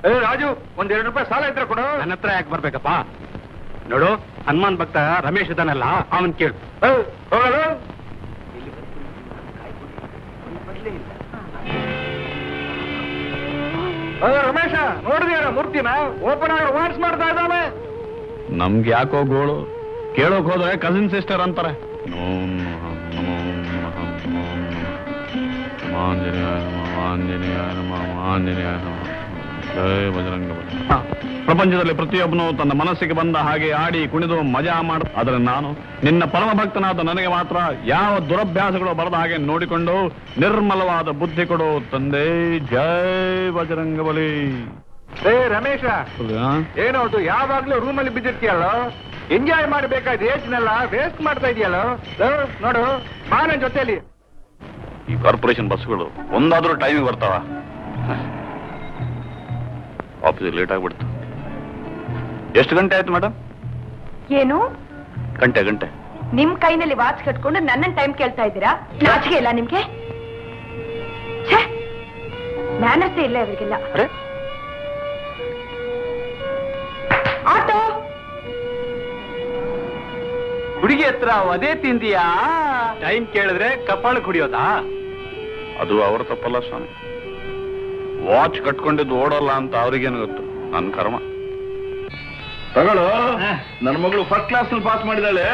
ಏ ರಾಜು ಒಂದ್ ಎರಡು ರೂಪಾಯಿ ಸಾಲ ಇದ್ರೆ ಕೊಡು ನನ್ನ ಹತ್ರ ಯಾಕೆ ಬರ್ಬೇಕಪ್ಪ ನೋಡು ಹನುಮಾನ್ ಭಕ್ತ ರಮೇಶ್ ಇದ್ದಾನಲ್ಲ ಅವನ್ ಕೇಳು ಏ, ಹೋಗಲು ಏ, ರಮೇಶ ನೋಡಿದ್ಯಾರ ಮೂರ್ತಿನ ಓಪನ್ ಆಗಿ ವಾಟ್ಸ್ ಮಾಡ್ತಾ ಇದ್ದಾನೆ ನಮ್ಗೆ ಯಾಕೋ ಗೋಳು ಕೇಳೋಕ್ ಹೋದ್ರೆ ಕಸಿನ್ ಸಿಸ್ಟರ್ ಅಂತಾರೆ ಪ್ರಪಂಚದಲ್ಲಿ ಪ್ರತಿಯೊಬ್ಬನು ತನ್ನ ಮನಸ್ಸಿಗೆ ಬಂದ ಹಾಗೆ ಆಡಿ ಕುಣಿದು ಮಜಾ ಮಾಡ ಆದರೆ ನಾನು ನಿನ್ನ ಪರಮ ಭಕ್ತನಾದ ನನಗೆ ಮಾತ್ರ ಯಾವ ದುರಭ್ಯಾಸಗಳು ಬರದ ಹಾಗೆ ನೋಡಿಕೊಂಡು ನಿರ್ಮಲವಾದ ಬುದ್ಧಿ ಕೊಡು ತಂದೆ ಜೈ ಬಜರಂಗಬಲಿ ಏ ರಮೇಶ ಏನೋ ಅದು ಯಾವಾಗ್ಲೂ ರೂಮಲ್ಲಿ ಬಿದ್ದಿರ್ತೀಯಲ್ಲ ಎಂಜಾಯ್ ಮಾಡಬೇಕಾದ ಏಜ್ನೆಲ್ಲ ವೇಸ್ಟ್ ಮಾಡ್ತಾ ಇದೆಯಲ್ಲ ನೋಡು ಬಾ ನನ್ ಜೊತೆಲಿ ಈ ಕಾರ್ಪೊರೇಷನ್ ಬಸ್ಗಳು ಒಂದಾದ್ರೂ ಟೈಮಿಗೆ ಬರ್ತಾವ ಆಫೀಸ್ ಲೇಟ್ ಆಗ್ಬಿಡ್ತು ಎಷ್ಟು ಗಂಟೆ ಆಯ್ತು ಮೇಡಮ್ ಏನು ಗಂಟೆ ಗಂಟೆ ನಿಮ್ ಕೈನಲ್ಲಿ ವಾಚ್ ಕಟ್ಕೊಂಡು ನನ್ನ ಟೈಮ್ ಕೇಳ್ತಾ ಇದ್ದೀರಾ ನಾಚಿಕೆ ಇಲ್ಲ ನಿಮ್ಗೆ ಮ್ಯಾನರ್ಸೇ ಇಲ್ಲ ಇವರಿಗೆಲ್ಲ ಅರೆ ಆಟೋ ಹುಡುಗಿ ಹತ್ರ ಅದೇ ತಿಂದಿಯಾ ಟೈಮ್ ಕೇಳಿದ್ರೆ ಕಪಾಳ ಕುಡಿಯೋದಾ ಅದು ಅವ್ರ ತಪ್ಪಲ್ಲ ಸ್ವಾಮಿ ವಾಚ್ ಕಟ್ಕೊಂಡಿದ್ದು ಓಡಲ್ಲ ಅಂತ ಅವ್ರಿಗೇನು ಗೊತ್ತು ನನ್ನ ಕರ್ಮ ತಗೊಳ್ಳು ನನ್ನ ಮಗಳು ಫಸ್ಟ್ ಕ್ಲಾಸ್ ಪಾಸ್ ಮಾಡಿದಾಳೆ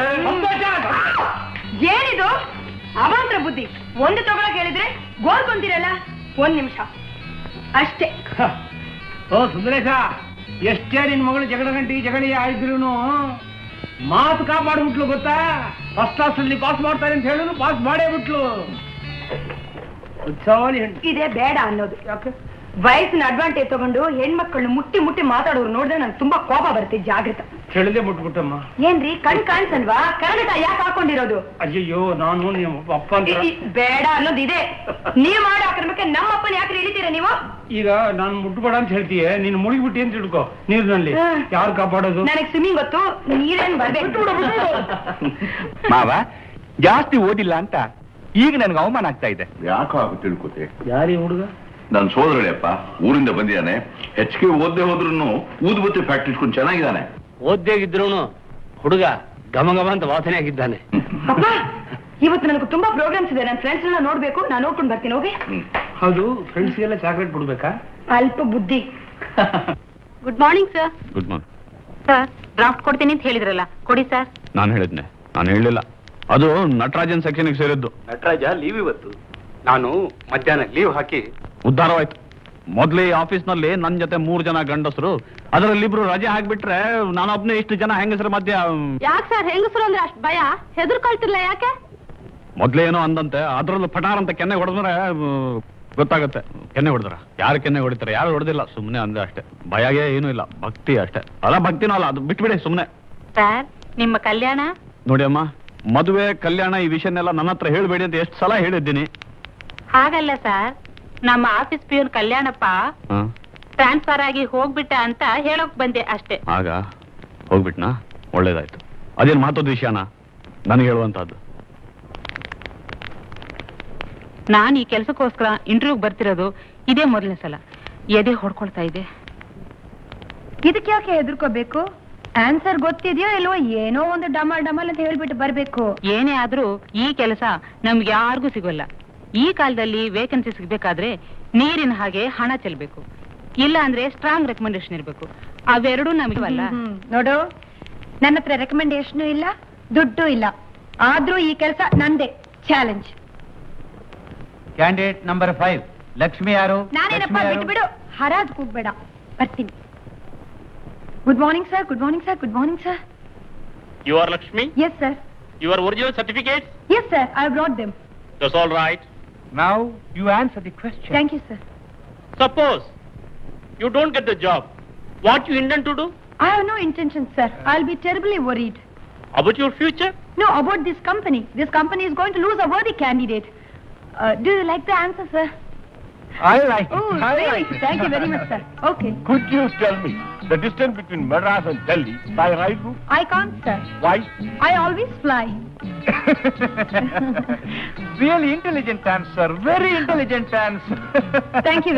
ಏನಿದು ಅವಾಂತರ ಬುದ್ಧಿ ಒಂದು ತಗೊಳಕ್ ಹೇಳಿದ್ರೆ ಗೋಲ್ ಬಂದಿರಲ್ಲ ಒಂದ್ ನಿಮಿಷ ಅಷ್ಟೇ ಓ ಸುಂದರೇಶ ಎಷ್ಟೇ ನಿನ್ ಮಗಳು ಜಗಳ ಗಂಟಿ ಜಗಳಿ ಆಯ್ತು ಮಾತು ಕಾಪಾಡ್ಬಿಟ್ಲು ಗೊತ್ತಾ ಫಸ್ಟ್ ಕ್ಲಾಸ್ ಅಲ್ಲಿ ಪಾಸ್ ಮಾಡ್ತಾರೆ ಅಂತ ಹೇಳಿದ್ರು ಪಾಸ್ ಮಾಡೇ ಬಿಟ್ಲು ಉತ್ಸವಲಿ ಹೆಣ್ಣು ಇದೇ ಬೇಡ ಅನ್ನೋದು ವಯಸ್ಸಿನ ಅಡ್ವಾಂಟೇಜ್ ತಗೊಂಡು ಹೆಣ್ಮಕ್ಳನ್ನ ಮುಟ್ಟಿ ಮುಟ್ಟಿ ಮಾತಾಡೋರು ನೋಡಿದ್ರೆ ನಂಗೆ ತುಂಬಾ ಕೋಪ ಬರುತ್ತೆ ಜಾಗೃತ ತಿಳಿದೇ ಬಿಟ್ಬಿಟ್ಟಮ್ಮ ಏನ್ರಿ ಕಣ್ ಕಾಣಿಸಲ್ವಾ ಕನ್ನಡ ಯಾಕೆ ಹಾಕೊಂಡಿರೋದು ಅಯ್ಯಯ್ಯೋ ನಾನು ನಿಮ್ಮ ಅಪ್ಪ ಅಂತ ಈ- ಈ ಬೇಡ ಅನ್ನೋದು ಇದೆ ನೀವ್ ಮಾಡೋ ಅಕ್ರಮಕ್ಕೆ ನಮ್ಮ ಅಪ್ಪನ ಯಾಕೆ ಇಳಿತೀರ ನೀವು ಈಗ ನಾನು ಮುಟ್ಬೇಡ ಅಂತ ಹೇಳ್ತೀಯ ನೀನು ಮುಳುಗಿಬಿಟ್ಟಿ ಅಂತ ತಿಳ್ಕೊ ನೀರಿನಲ್ಲಿ ಹ್ಮ್. ಯಾರು ಕಾಪಾಡೋದು ನನಗ್ ಸ್ವಿಮ್ಮಿಂಗ್ ಗೊತ್ತು ನೀರೇನ್ ಬರ್ಬೇಕು ಮಾವ ಜಾಸ್ತಿ ಓದಿಲ್ಲ ಅಂತ ಈಗ ನನ್ಗೆ ಅವಮಾನ ಆಗ್ತಾ ಇದೆ ಯಾಕೋ ಹಾಗೆ ತಿಳ್ಕೊತೆ ಯಾರಿ ಹುಡುಗ ನನ್ನ ಸೋದರಳಿಯಪ್ಪ ಊರಿಂದ ಬಂದಿದ್ದಾನೆ ಹೆಚ್ಚಿಗೆ ಓದ್ದೆ ಹೋದ್ರು ಊದುಬತ್ತಿ ಫ್ಯಾಕ್ಟ್ರಿ ಇಟ್ಕೊಂಡು ಚೆನ್ನಾಗಿದ್ದಾನೆ ಓದ್ದೇಗಿದ್ರು ಹುಡುಗ ಗಮ ಗಮ ಅಂತ ವಾಸನೆ ಆಗಿದ್ದಾನೆ ಅಪ್ಪ ಇವತ್ತು ನನಗೆ ತುಂಬಾ ಪ್ರೋಗ್ರಾಮ್ಸ್ ಇದೆ ನನ್ನ ಫ್ರೆಂಡ್ಸ್ ಎಲ್ಲ ನೋಡ್ಬೇಕು ನಾನು ನೋಡ್ಕೊಂಡು ಬರ್ತೀನಿ ಹೋಗಿ ಹ್ಮ್. ಹೌದು ಫ್ರೆಂಡ್ಸ್ಗೆಲ್ಲ ಚಾಕ್ಲೇಟ್ ಕೊಡ್ಬೇಕಾ ಅಲ್ಪ ಬುದ್ಧಿ good morning sir good morning sir draft ಕೊಡ್ತೀನಿ ಅಂತ ಹೇಳಿದ್ರಲ್ಲ ಕೊಡಿ ಸರ್ ನಾನು ಹೇಳಿದ್ನೆ ನಾನು ಹೇಳಲಿಲ್ಲ ಅದು ನಟರಾಜನ್ ಸೆಕ್ಷನ್ಗೆ ಸೇರಿದ್ದು ನಟರಾಜ ಲೀವ್ ಇವತ್ತು ನಾನು ಮಧ್ಯಾಹ್ನ ಲೀವ್ ಹಾಕಿ ಉದ್ಧಾರವಾಯ್ತು ಮೊದ್ಲೇ ಈ ಆಫೀಸ್ನಲ್ಲಿ ನನ್ನ ಜೊತೆ ಮೂರು ಜನ ಗಂಡಸರು ಅದರಲ್ಲಿ ಇಬ್ರು ರಜೆ ಹಾಕ್ಬಿಟ್ರೆ ನಾನೊಬ್ನೇ ಇಷ್ಟು ಜನ ಹೆಂಗಸರ ಮಧ್ಯ ಯಾಕೆ ಸರ್ ಹೆಂಗಸರು ಅಂದ್ರೆ ಅಷ್ಟು ಭಯ ಹೆದರ್ಕೊಳ್ತಿರ್ಲ ಯಾಕೆ ಮೊದ್ಲೇ ಏನೋ ಅಂದಂತೆ ಅದ್ರಲ್ಲೂ ಪಟಾರ್ ಅಂತ ಕೆನ್ನೆ ಹೊಡೆದ್ರೆ ಗೊತ್ತಾಗುತ್ತೆ ಕೆನ್ನೆ ಹೊಡೆದ್ರ ಯಾರು ಕೆನ್ನೆ ಹೊಡಿತಾರೆ ಯಾರು ಹೊಡೆದಿಲ್ಲ ಸುಮ್ಮನೆ ಅಂದೆ ಅಷ್ಟೇ ಭಯಗೆ ಏನೂ ಇಲ್ಲ ಭಕ್ತಿ ಅಷ್ಟೇ ಅಲ್ಲ ಭಕ್ತಿನೂ ಅಲ್ಲ ಅದು ಬಿಟ್ಬಿಡಿ ಸುಮ್ಮನೆ ಸರ್ ನಿಮ್ಮ ಕಲ್ಯಾಣ ನೋಡಿ ಅಮ್ಮ ಮದುವೆ ಕಲ್ಯಾಣ ಈ ವಿಷಯನೆಲ್ಲ ನನ್ನ ಹತ್ರ ಹೇಳ್ಬೇಡಿ ಅಂತ ಎಷ್ಟು ಸಲ ಹೇಳಿದ್ದೀನಿ ಹಾಗಲ್ಲ ಸರ್ ನಮ್ಮ ಆಫೀಸ್ ಪಿಯೂನ್ ಕಲ್ಯಾಣಪ್ಪ ಹಾ ಟ್ರಾನ್ಸ್ಫರ್ ಆಗಿ ಹೋಗ್ಬಿಟ್ಟ ಅಂತ ಹೇಳೋಕ್ ಬಂದೆ ಅಷ್ಟೇ ಆಗ ಹೋಗ್ಬಿಟ್ನಾ ಒಳ್ಳೇದಾಯ್ತು ಅದೇನು ಮಾತೋದ್ ವಿಷಯನಾ ನನಗೆ ಹೇಳುವಂತಹದ್ದು ನಾನು ಈ ಕೆಲಸಕ್ಕೋಸ್ಕರ ಇಂಟರ್ವ್ಯೂಗ್ ಬರ್ತಿರೋದು ಇದೇ ಮೊದಲನೇ ಸಲ ಎದೆ ಹೊಡ್ಕೊಳ್ತಾ ಇದೆ ಇದಕ್ಕೆ ಯಾಕೆ ಹೆದರ್ಕೋಬೇಕು ಆನ್ಸರ್ ಗೊತ್ತಿದೆಯೋ ಇಲ್ವೋ ಏನೋ ಒಂದು ಡಮಲ್ ಡಮಲ್ ಅಂತ ಹೇಳ್ಬಿಟ್ಟು ಬರ್ಬೇಕು ಏನೇ ಆದ್ರೂ ಈ ಕೆಲಸ ನಮ್ಗೆ ಯಾರಿಗೂ ಸಿಗೋಲ್ಲ ಈ ಕಾಲದಲ್ಲಿ ವೇಕೆನ್ಸಿ ಸಿಗ್ಬೇಕಾದ್ರೆ ನೀರಿನ ಹಾಗೆ ಹಣ ಚೆಲ್ಬೇಕು ಇಲ್ಲ ಅಂದ್ರೆ ಸ್ಟ್ರಾಂಗ್ ರೆಕಮೆಂಡೇಶನ್ ಇರಬೇಕು ಅವೆರಡೂ ನಮಗೆ ಅಲ್ಲ ಹ್ಮ್. ನೋಡು ನನ್ನ ಹತ್ರ ರೆಕಮೆಂಡೇಶನ್ ಇಲ್ಲ ದುಡ್ಡು ಇಲ್ಲ ಆದ್ರೂ ಈ ಕೆಲಸ ನಂದೇ challenge candidate number five Lakshmi ಯಾರು ನಾನೇನಪ್ಪ ಬಿಟ್ಬಿಡು ಹರಾಜ್ ಕೂಗ್ಬೇಡ ಬರ್ತೀನಿ good morning sir good morning sir good morning sir you are Lakshmi yes sir your original certificate yes sir I brought them that's all right now you answer the question thank you sir suppose you don't get the job what you intent to do I have no intention sir I will be terribly worried about your future No, about this company. This company is going to lose a worthy candidate. Uh, do you like the answer, sir? I like Oh, really? Thank you very much, sir. Okay. Could you tell me the distance between Madras and Delhi by ride route? I can't, sir. Why? I always fly. Really intelligent answer very intelligent answer Thank you